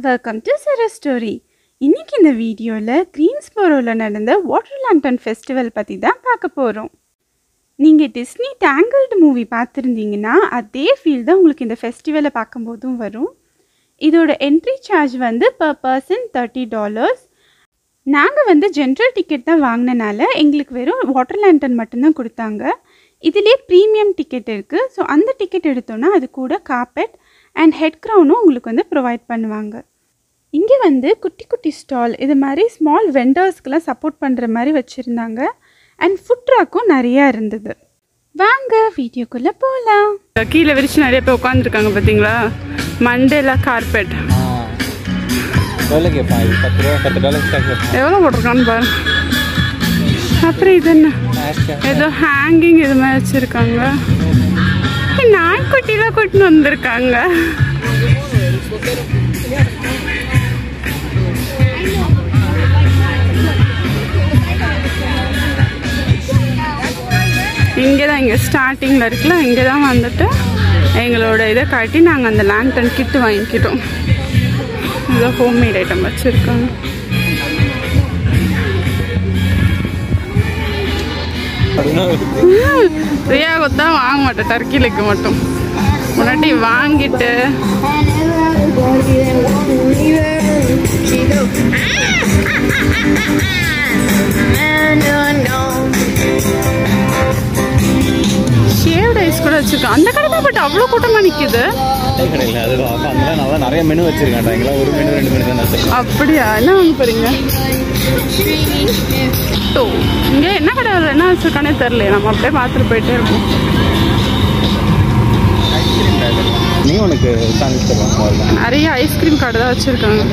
Welcome to சர story இன்னைக்கு இந்த வீடியோவில் க்ரீன்ஸ்போரோவில் நடந்த வாட்டர் லேண்டன் ஃபெஸ்டிவல் பற்றி தான் பார்க்க போகிறோம் நீங்கள் டிஸ்னி டேங்கிள்டு மூவி பார்த்துருந்தீங்கன்னா அதே ஃபீல் தான் உங்களுக்கு இந்த ஃபெஸ்டிவலை பார்க்கும்போதும் வரும் இதோட என்ட்ரி சார்ஜ் வந்து பர் பர்சன் தேர்ட்டி டாலர்ஸ் நாங்கள் வந்து ஜென்ரல் டிக்கெட் தான் வாங்கினனால எங்களுக்கு வெறும் வாட்டர் லேண்டன் மட்டும்தான் கொடுத்தாங்க இதிலே ப்ரீமியம் டிக்கெட் இருக்குது ஸோ அந்த டிக்கெட் எடுத்தோன்னா அது கூட காப்பெட் அண்ட் ஹெட் க்ரௌனும் உங்களுக்கு வந்து ப்ரொவைட் பண்ணுவாங்க இங்கே வந்து குட்டி குட்டி ஸ்டால் இது மாதிரி ஸ்மால் வெண்டர்ஸ்க்கெலாம் சப்போர்ட் பண்ணுற மாதிரி வச்சுருந்தாங்க அண்ட் ஃபுட் ட்ராக்கும் நிறையா இருந்தது வாங்க வீடியோக்குள்ளே போகலாம் கீழே விரிச்சு நிறைய பேர் உட்காந்துருக்காங்க பார்த்தீங்களா மண்டேலா கார்பெட் எவ்வளோ கேட்பான் இது பத்து ரூபா பத்து டாலர் கேட்பான் எவ்வளோ போட்டிருக்கான்னு பாரு அப்புறம் இது என்ன ஏதோ ஹேங்கிங் இது மாதிரி வச்சுருக்காங்க நாய்க்குட்டிலாம் கூட்டின்னு வந்திருக்காங்க இங்கே தான் இங்கே ஸ்டார்டிங்கில் இருக்குல்ல இங்கே தான் வந்துட்டு எங்களோட இதை காட்டி நாங்கள் அந்த லேண்டன் கிட்டு வாங்கிக்கிட்டோம் ஏதோ ஹோம்மேட் ஐட்டம் வச்சுருக்காங்க ரியாவுக்கு தான் வாங்க மாட்டேன் டர்க்கி லெக்கு மட்டும் முன்னாடி வாங்கிட்டு ஷேவ்ட் ஐஸ் கூட வச்சிருக்கோம் அந்த கடை தான் பட் அவ்வளோ கூட்டமாக நிற்கிது அதே கடையில் அது அப்போ அங்கெல்லாம் நல்லா நிறைய மெனு வச்சிருக்காண்டா இங்கெல்லாம் ஒரு மெனு ரெண்டு மெனு தான் வச்சிருக்கேன் அப்படியா என்ன வாங்க போறீங்க ஓ இங்கே என்ன கடை என்ன வச்சிருக்கானே தெரில நம்ம அப்படியே பார்த்துட்டு போயிட்டே இருப்போம் நீ உனக்கு காமிச்சு தருவாங்க முதல்ல நிறைய ஐஸ்கிரீம் கடை தான் வச்சுருக்காங்க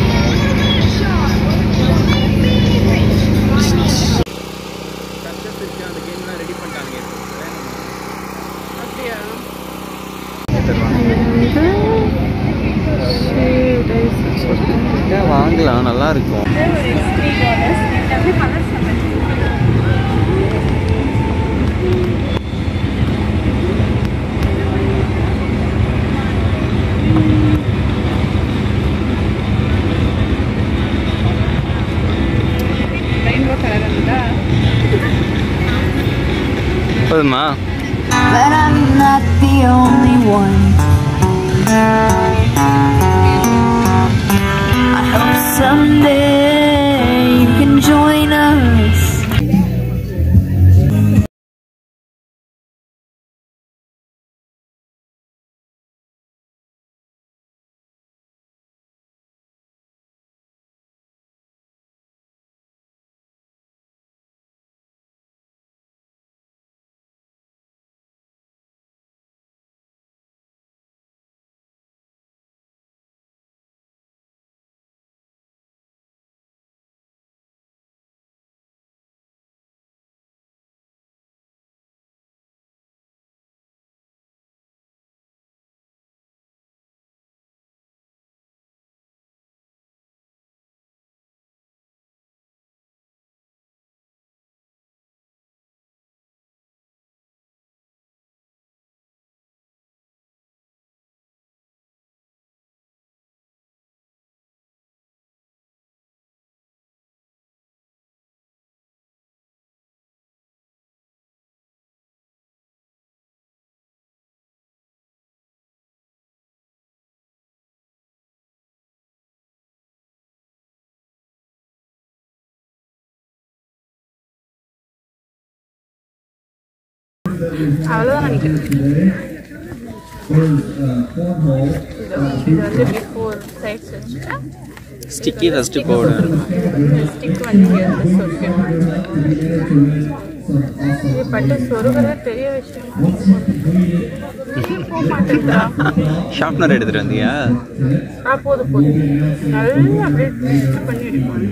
அப்படியா வாங்கலாம் நல்லா இருக்கும் ரெயின்போ கலர் இருந்தா போதுமா But I'm not the only one. I hope someday you can join us. அவ்வளோதான் நினைக்கிறேன் இது வந்து பிஃபோர் சைட்ஸ் வச்சுட்டு ஸ்டிக்கி ஃபஸ்ட்டு போடு ஸ்டிக் வந்து இது பட்டு சொருகிறது பெரிய விஷயம் போக மாட்டேங்குதா ஷார்ப்னர் எடுத்துகிட்டு வந்தியா ஆ போதும் போதும் நல்லா அப்படியே twist பண்ணி எடுக்கணும்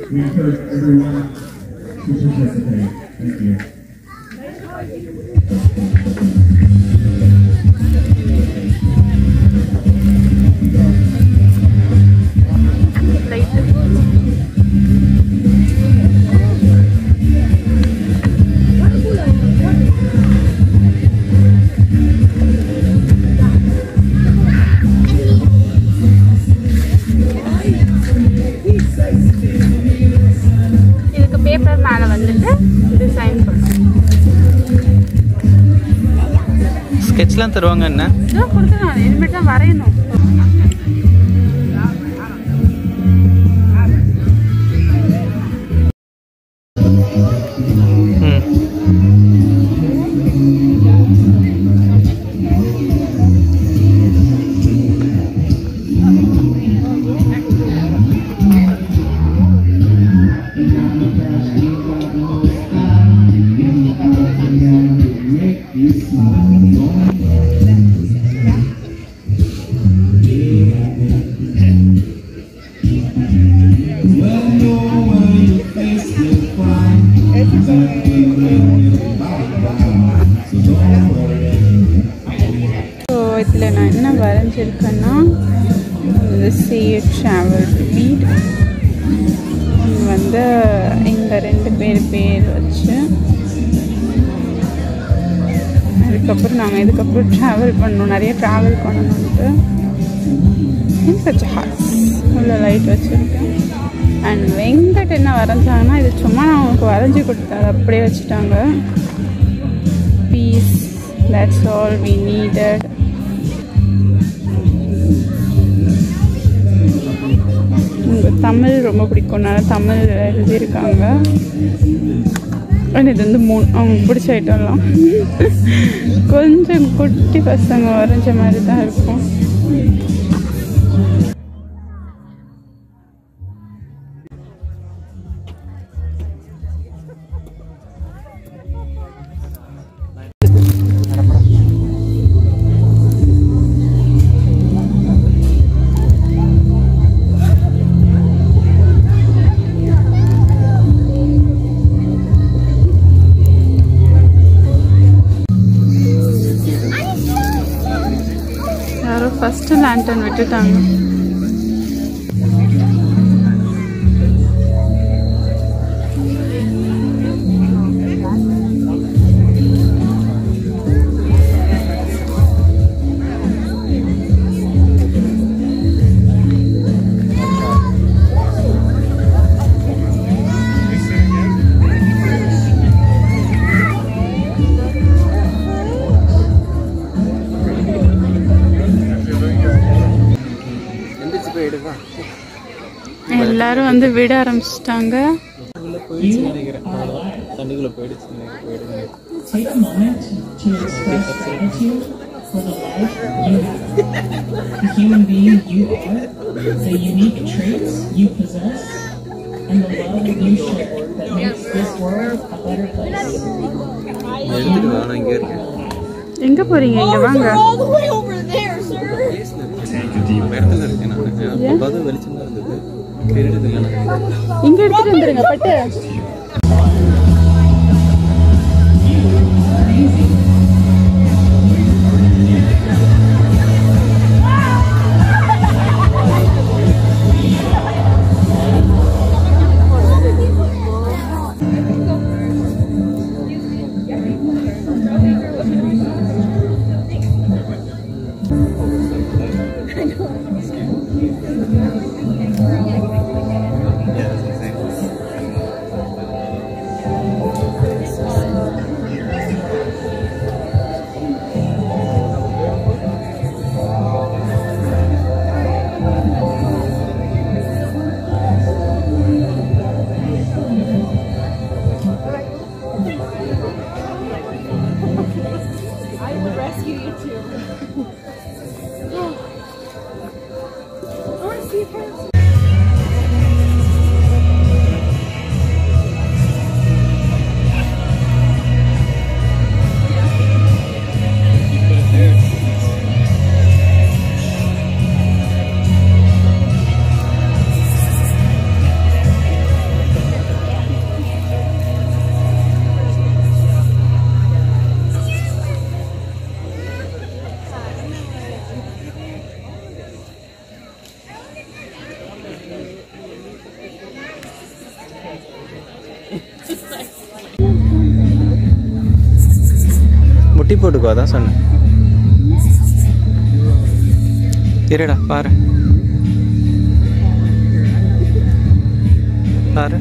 லைட்டு ஸ்கெட்ச்லாம் தருவாங்க என்ன இதோ கொடுத்துருவாங்க இனிமேட்டு தான் வரையணும் ம் ஸோ இதில் நான் என்ன வரைஞ்சிருக்கேன்னா சி ட்ராவல் வீடு இங்க வந்து இந்த ரெண்டு பேர் பேர் வச்சு அதுக்கப்புறம் நாங்கள் இதுக்கப்புறம் ட்ராவல் பண்ணோம் நிறைய ட்ராவல் பண்ணணுன்ட்டு கொஞ்சம் ஹார்ஸ் உள்ள லைட் வச்சுருக்கேன் அண்ட் வெங்கட் என்ன வரைஞ்சாங்கன்னா இது சும்மா நான் அவங்களுக்கு வரைஞ்சி கொடுத்தேன் அதை அப்படியே வச்சுட்டாங்க piece that's all we needed உங்களுக்கு தமிழ் ரொம்ப பிடிக்கும்னால தமிழ் எழுதியிருக்காங்க அண்ட் இது வந்து மூணு அவங்களுக்கு பிடிச்ச ஐட்டம்லாம் கொஞ்சம் குட்டி பசங்க வரைஞ்ச மாதிரி தான் இருக்கும் யாரோ ஃபஸ்ட்டு லேண்டன் விட்டுட்டாங்க எல்லாரும் வந்து விட ஆரம்பிச்சிட்டாங்க தண்ணிக்குள்ள போயிடுச்சு போயிடுங்க Take a moment to express gratitude for the life you have, the human being you are, the unique traits you possess, and the love you share that makes this world a better place. எடுத்துட்டு வா நான் இங்கே இருக்கேன் எங்க போறீங்க இங்க வாங்க all the way over there, sir. நம்ம இடத்துல இருக்கேன் நான் அப்போ பார்த்து வெளிச்சம் தான் இருந்தது தெரியுது இல்லை நான் இங்க எடுத்துட்டு வந்துருங்க பட்டு முட்டி போட்டுக்கோ அதான் சொன்னேன் இருடா பாரு பாரு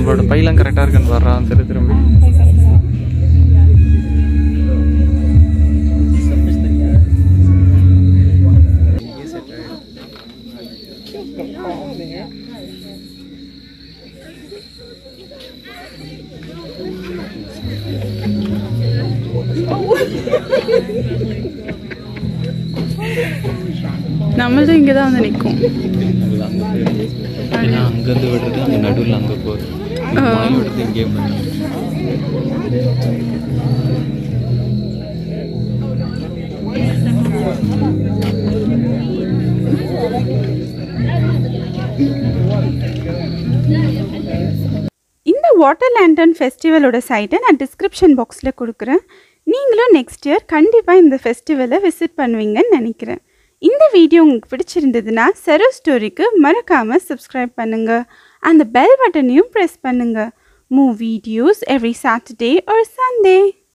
நம்மளோட பையெல்லாம் கரெக்டாக இருக்குன்னு வர்றான் திரு திரும்பி நம்மளும் இங்கே தான் வந்து நிற்கும் ஏன்னா அங்கேருந்து விடுறது அங்கே நடுவில் அங்கே போகுது வாய் விடுறது இங்கேயே பண்ணுறது இந்த வாட்டர் லேண்டன் ஃபெஸ்டிவலோட சைட்டை நான் டிஸ்கிரிப்ஷன் பாக்ஸில் கொடுக்குறேன் நீங்களும் நெக்ஸ்ட் இயர் கண்டிப்பாக இந்த ஃபெஸ்டிவலை விசிட் பண்ணுவீங்கன்னு நினைக்கிறேன் இந்த வீடியோ உங்களுக்கு பிடிச்சிருந்ததுன்னா செரோ ஸ்டோரிக்கு மறக்காமல் சப்ஸ்கிரைப் பண்ணுங்கள் அந்த பெல் பட்டனையும் ப்ரெஸ் பண்ணுங்கள் மூவ் வீடியோஸ் எவ்ரி சாட்டர்டே ஒரு சண்டே